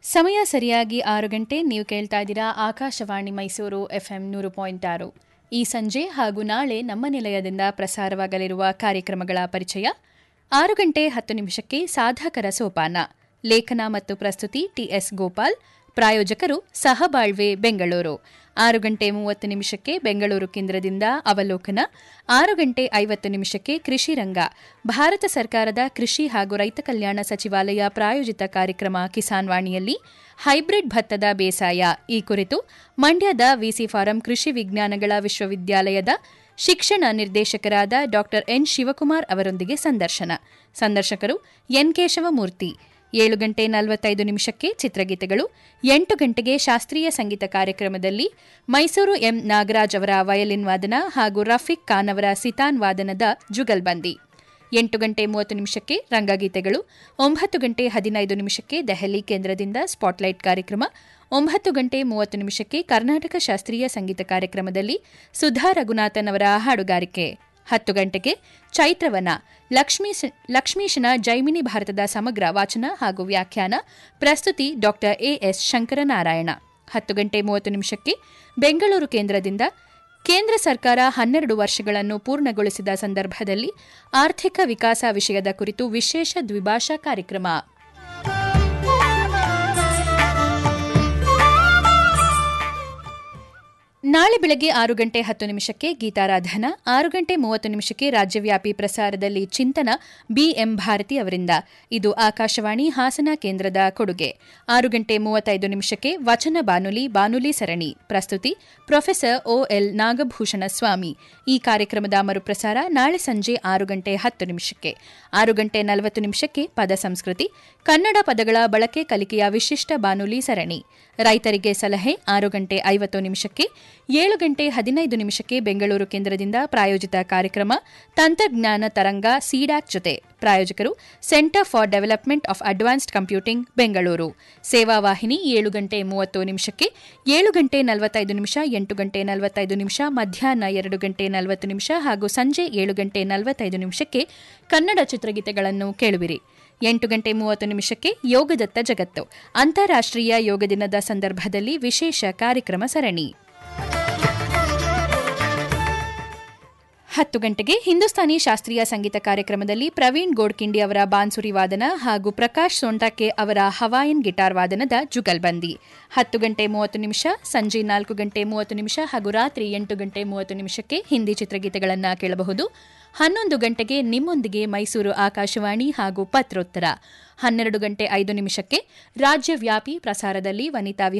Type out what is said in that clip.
ಸಮಯ ಸರಿಯಾಗಿ ಆರು ಗಂಟೆ ನೀವು ಕೇಳ್ತಾ ಇದ್ದೀರಾ ಆಕಾಶವಾಣಿ ಮೈಸೂರು ಎಫ್ಎಂ ನೂರು ಪಾಯಿಂಟ್ ಆರು ಈ ಸಂಜೆ ಹಾಗೂ ನಾಳೆ ನಮ್ಮ ನಿಲಯದಿಂದ ಪ್ರಸಾರವಾಗಲಿರುವ ಕಾರ್ಯಕ್ರಮಗಳ ಪರಿಚಯ ಆರು ಗಂಟೆ ಹತ್ತು ನಿಮಿಷಕ್ಕೆ ಸಾಧಕರ ಸೋಪಾನ ಲೇಖನ ಮತ್ತು ಪ್ರಸ್ತುತಿ ಟಿಎಸ್ ಗೋಪಾಲ್ ಪ್ರಾಯೋಜಕರು ಸಹಬಾಳ್ವೆ ಬೆಂಗಳೂರು ಆರು ಗಂಟೆ ಮೂವತ್ತು ನಿಮಿಷಕ್ಕೆ ಬೆಂಗಳೂರು ಕೇಂದ್ರದಿಂದ ಅವಲೋಕನ ಆರು ಗಂಟೆ ಐವತ್ತು ನಿಮಿಷಕ್ಕೆ ಕೃಷಿ ರಂಗ ಭಾರತ ಸರ್ಕಾರದ ಕೃಷಿ ಹಾಗೂ ರೈತ ಕಲ್ಯಾಣ ಸಚಿವಾಲಯ ಪ್ರಾಯೋಜಿತ ಕಾರ್ಯಕ್ರಮ ಕಿಸಾನ್ ವಾಣಿಯಲ್ಲಿ ಹೈಬ್ರಿಡ್ ಭತ್ತದ ಬೇಸಾಯ ಈ ಕುರಿತು ಮಂಡ್ಯದ ವಿಸಿ ಫಾರಂ ಕೃಷಿ ವಿಜ್ಞಾನಗಳ ವಿಶ್ವವಿದ್ಯಾಲಯದ ಶಿಕ್ಷಣ ನಿರ್ದೇಶಕರಾದ ಡಾ ಎನ್ ಶಿವಕುಮಾರ್ ಅವರೊಂದಿಗೆ ಸಂದರ್ಶನ ಸಂದರ್ಶಕರು ಎನ್ ಕೇಶವಮೂರ್ತಿ ಏಳು ಗಂಟೆ ನಲವತ್ತೈದು ನಿಮಿಷಕ್ಕೆ ಚಿತ್ರಗೀತೆಗಳು ಎಂಟು ಗಂಟೆಗೆ ಶಾಸ್ತ್ರೀಯ ಸಂಗೀತ ಕಾರ್ಯಕ್ರಮದಲ್ಲಿ ಮೈಸೂರು ಎಂ ನಾಗರಾಜ್ ಅವರ ವಯಲಿನ್ ವಾದನ ಹಾಗೂ ರಫೀಕ್ ಖಾನ್ ಅವರ ಸಿತಾನ್ ವಾದನದ ಜುಗಲ್ಬಂದಿ ಎಂಟು ಗಂಟೆ ಮೂವತ್ತು ನಿಮಿಷಕ್ಕೆ ರಂಗಗೀತೆಗಳು ಒಂಬತ್ತು ಗಂಟೆ ಹದಿನೈದು ನಿಮಿಷಕ್ಕೆ ದೆಹಲಿ ಕೇಂದ್ರದಿಂದ ಸ್ಪಾಟ್ಲೈಟ್ ಕಾರ್ಯಕ್ರಮ ಒಂಬತ್ತು ಗಂಟೆ ಮೂವತ್ತು ನಿಮಿಷಕ್ಕೆ ಕರ್ನಾಟಕ ಶಾಸ್ತ್ರೀಯ ಸಂಗೀತ ಕಾರ್ಯಕ್ರಮದಲ್ಲಿ ಸುಧಾ ರಘುನಾಥನ್ ಅವರ ಹಾಡುಗಾರಿಕೆ ಹತ್ತು ಗಂಟೆಗೆ ಚೈತ್ರವನ ಲಕ್ಷ್ಮೀಶ್ ಲಕ್ಷ್ಮೀಶನ ಜೈಮಿನಿ ಭಾರತದ ಸಮಗ್ರ ವಾಚನ ಹಾಗೂ ವ್ಯಾಖ್ಯಾನ ಪ್ರಸ್ತುತಿ ಡಾ ಎಎಸ್ ಶಂಕರನಾರಾಯಣ ಹತ್ತು ಗಂಟೆ ಮೂವತ್ತು ನಿಮಿಷಕ್ಕೆ ಬೆಂಗಳೂರು ಕೇಂದ್ರದಿಂದ ಕೇಂದ್ರ ಸರ್ಕಾರ ಹನ್ನೆರಡು ವರ್ಷಗಳನ್ನು ಪೂರ್ಣಗೊಳಿಸಿದ ಸಂದರ್ಭದಲ್ಲಿ ಆರ್ಥಿಕ ವಿಕಾಸ ವಿಷಯದ ಕುರಿತು ವಿಶೇಷ ದ್ವಿಭಾಷಾ ಕಾರ್ಯಕ್ರಮ ನಾಳೆ ಬೆಳಗ್ಗೆ ಆರು ಗಂಟೆ ಹತ್ತು ನಿಮಿಷಕ್ಕೆ ಗೀತಾರಾಧನ ಆರು ಗಂಟೆ ಮೂವತ್ತು ನಿಮಿಷಕ್ಕೆ ರಾಜ್ಯವ್ಯಾಪಿ ಪ್ರಸಾರದಲ್ಲಿ ಚಿಂತನ ಬಿಎಂ ಭಾರತಿ ಅವರಿಂದ ಇದು ಆಕಾಶವಾಣಿ ಹಾಸನ ಕೇಂದ್ರದ ಕೊಡುಗೆ ಆರು ಗಂಟೆ ಮೂವತ್ತೈದು ನಿಮಿಷಕ್ಕೆ ವಚನ ಬಾನುಲಿ ಬಾನುಲಿ ಸರಣಿ ಪ್ರಸ್ತುತಿ ಪ್ರೊಫೆಸರ್ ಒಎಲ್ ನಾಗಭೂಷಣ ಸ್ವಾಮಿ ಈ ಕಾರ್ಯಕ್ರಮದ ಮರುಪ್ರಸಾರ ನಾಳೆ ಸಂಜೆ ಆರು ಗಂಟೆ ಹತ್ತು ನಿಮಿಷಕ್ಕೆ ಆರು ಗಂಟೆ ನಲವತ್ತು ನಿಮಿಷಕ್ಕೆ ಪದ ಸಂಸ್ಕೃತಿ ಕನ್ನಡ ಪದಗಳ ಬಳಕೆ ಕಲಿಕೆಯ ವಿಶಿಷ್ಟ ಬಾನುಲಿ ಸರಣಿ ರೈತರಿಗೆ ಸಲಹೆ ಆರು ಗಂಟೆ ಐವತ್ತು ನಿಮಿಷಕ್ಕೆ ಏಳು ಗಂಟೆ ಹದಿನೈದು ನಿಮಿಷಕ್ಕೆ ಬೆಂಗಳೂರು ಕೇಂದ್ರದಿಂದ ಪ್ರಾಯೋಜಿತ ಕಾರ್ಯಕ್ರಮ ತಂತ್ರಜ್ಞಾನ ತರಂಗ ಸಿಡ್ಯಾಕ್ ಜೊತೆ ಪ್ರಾಯೋಜಕರು centre for development of advanced computing Bengaluru ಸೇವಾ ವಾಹಿನಿ ಏಳು ಗಂಟೆ ಮೂವತ್ತು ನಿಮಿಷಕ್ಕೆ ಏಳು ಗಂಟೆ ನಲವತ್ತೈದು ನಿಮಿಷ ಎಂಟು ಗಂಟೆ ನಲವತ್ತೈದು ನಿಮಿಷ ಮಧ್ಯಾಹ್ನ ಎರಡು ಗಂಟೆ ನಲವತ್ತು ನಿಮಿಷ ಹಾಗೂ ಸಂಜೆ ಏಳು ಗಂಟೆ ನಲವತ್ತೈದು ನಿಮಿಷಕ್ಕೆ ಕನ್ನಡ ಚಿತ್ರಗೀತೆಗಳನ್ನು ಕೇಳುವಿರಿ ಎಂಟು ಗಂಟೆ ಮೂವತ್ತು ನಿಮಿಷಕ್ಕೆ ಯೋಗದತ್ತ ಜಗತ್ತು ಅಂತಾರಾಷ್ಟ್ರೀಯ ಯೋಗ ದಿನದ ಸಂದರ್ಭದಲ್ಲಿ ವಿಶೇಷ ಕಾರ್ಯಕ್ರಮ ಸರಣಿ ಹತ್ತು ಗಂಟೆಗೆ ಹಿಂದೂಸ್ತಾನಿ ಶಾಸ್ತ್ರೀಯ ಸಂಗೀತ ಕಾರ್ಯಕ್ರಮದಲ್ಲಿ ಪ್ರವೀಣ್ ಗೋಡ್ಕಿಂಡಿ ಅವರ ಬಾನ್ಸುರಿ ವಾದನ ಹಾಗೂ ಪ್ರಕಾಶ್ ಸೋಂಟಾಕೆ ಅವರ ಹವಾಯನ್ ಗಿಟಾರ್ ವಾದನದ ಜುಗಲ್ಬಂದಿ ಹತ್ತು ಗಂಟೆ ಮೂವತ್ತು ನಿಮಿಷ ಸಂಜೆ ನಾಲ್ಕು ಗಂಟೆ ಮೂವತ್ತು ನಿಮಿಷ ಹಾಗೂ ರಾತ್ರಿ ಎಂಟು ಗಂಟೆ ಮೂವತ್ತು ನಿಮಿಷಕ್ಕೆ ಹಿಂದಿ ಚಿತ್ರಗೀತೆಗಳನ್ನು ಕೇಳಬಹುದು ಹನ್ನೊಂದು ಗಂಟೆಗೆ ನಿಮ್ಮೊಂದಿಗೆ ಮೈಸೂರು ಆಕಾಶವಾಣಿ ಹಾಗೂ ಪತ್ರೋತ್ತರ ಹನ್ನೆರಡು ಗಂಟೆ ಐದು ನಿಮಿಷಕ್ಕೆ ರಾಜ್ಯವ್ಯಾಪಿ ಪ್ರಸಾರದಲ್ಲಿ ವನಿತಾ